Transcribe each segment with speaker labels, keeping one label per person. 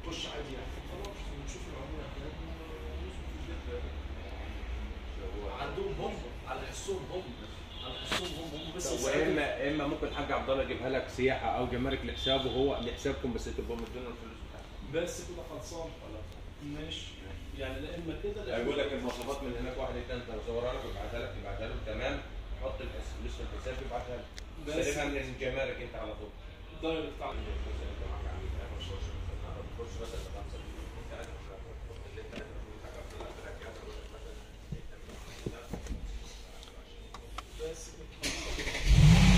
Speaker 1: خش عادي يعني خلاص نشوف العمر احتياجنا ونظبط الدنيا عندهم هم على حسهم هم على حسهم هم هم بس يسألوا.
Speaker 2: واما اما ممكن الحاج عبد الله يجيبها لك سياحه او جمارك لحسابه هو لحسابكم بس تبقوا مدينه الفلوس بتاعتكم
Speaker 1: بس كده خلصان ماشي يعني لا اما كده لا
Speaker 2: يقول لك المواصفات من هناك واحد اثنين ثلاثه صورها لك ويبعتها لك يبعتها له تمام حط الحس- فلوس في الحساب يبعتها لك
Speaker 1: بس
Speaker 2: سلمها من الجمارك انت على طول
Speaker 1: دايركت على بس كده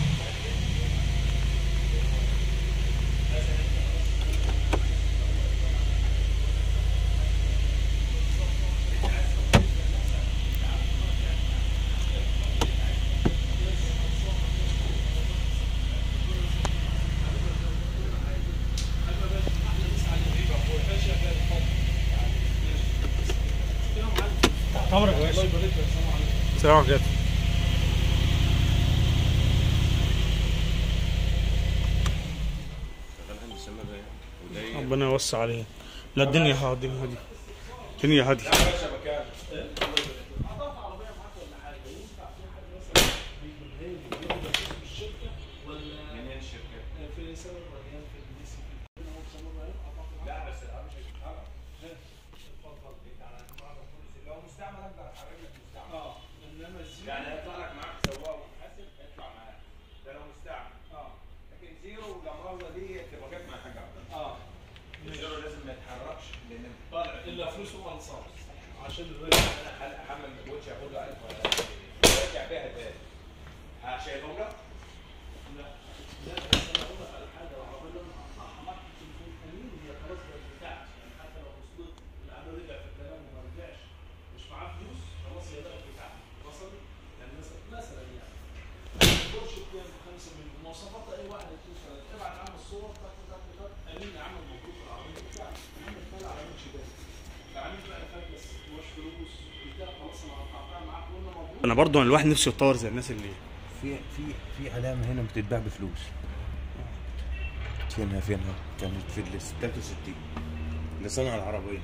Speaker 3: عمرك يا
Speaker 1: الله
Speaker 3: باشا
Speaker 1: يبارك لك سلام عليكم
Speaker 3: سلام عليكم ربنا يوسع عليه لا الدنيا هادية الدنيا هادية الدنيا هادية
Speaker 1: حضرت عربيه معاك ولا حاجه ينفع في حد مثلا بيجيبها لي بياخد اسم الشركه ولا
Speaker 2: منين الشركه؟
Speaker 1: في سبب ريان في الدي سي بي هو سبب ريان اعتقد
Speaker 2: لا بس العربيه مش هتتحرك
Speaker 1: اتفضل
Speaker 2: انت على معرض فلوس لو مستعمل اقدر احرك لك مستعمل
Speaker 1: اه انما الزيرو
Speaker 2: يعني هيطلع لك معاك سواق ومحاسب هيطلع معاك ده لو مستعمل
Speaker 1: اه
Speaker 2: لكن زيرو الامراض دي تبقى جت مع حاجه عبد الله
Speaker 1: اه
Speaker 2: الزيرو لازم ما يتحركش لان طالع
Speaker 1: الا فلوسه خلصان عشان الريان
Speaker 2: انا احمل الكوتش اقول له 1000 ولا 1000 ارجع بيها تاني هشيلهم لك
Speaker 1: لا لا بس انا اقول لك على حاجه العربيه لما اقطعها معاك في التليفون امين هي خلاص بقت بتاعتي يعني حتى لو وصلت العمل رجع في الكلام وما رجعش مش معاه فلوس خلاص هي بقت بتاعتي وصل يعني مثلا مثلا يعني البورش بكام 5 مليون مواصفات اي واحد اتنين ثلاثه ابعت عم الصور تك تك تك امين يا عم موجود في العربيه بتاعتي يا عم اتفرج على ماتش ده العميل بقى فات بس مش فلوس بتاع خلاص انا قطعتها معاك وقلنا موجود
Speaker 3: انا برضو الواحد نفسه يتطور زي الناس اللي
Speaker 4: في في في علامه هنا بتتباع بفلوس فينها فينها كانت في ال 63 اللي صنع العربيه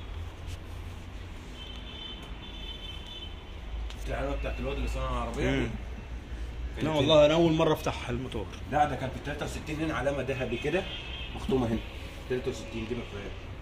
Speaker 4: شفت العلامه بتاعت الواد اللي صنع العربيه دي؟
Speaker 3: مم.
Speaker 4: كانت
Speaker 3: لا
Speaker 4: هنا.
Speaker 3: والله انا اول مرة افتح الموتور
Speaker 4: لا ده كان في 63 هنا علامه ذهبي كده مختومه هنا 63 دي مفيهاش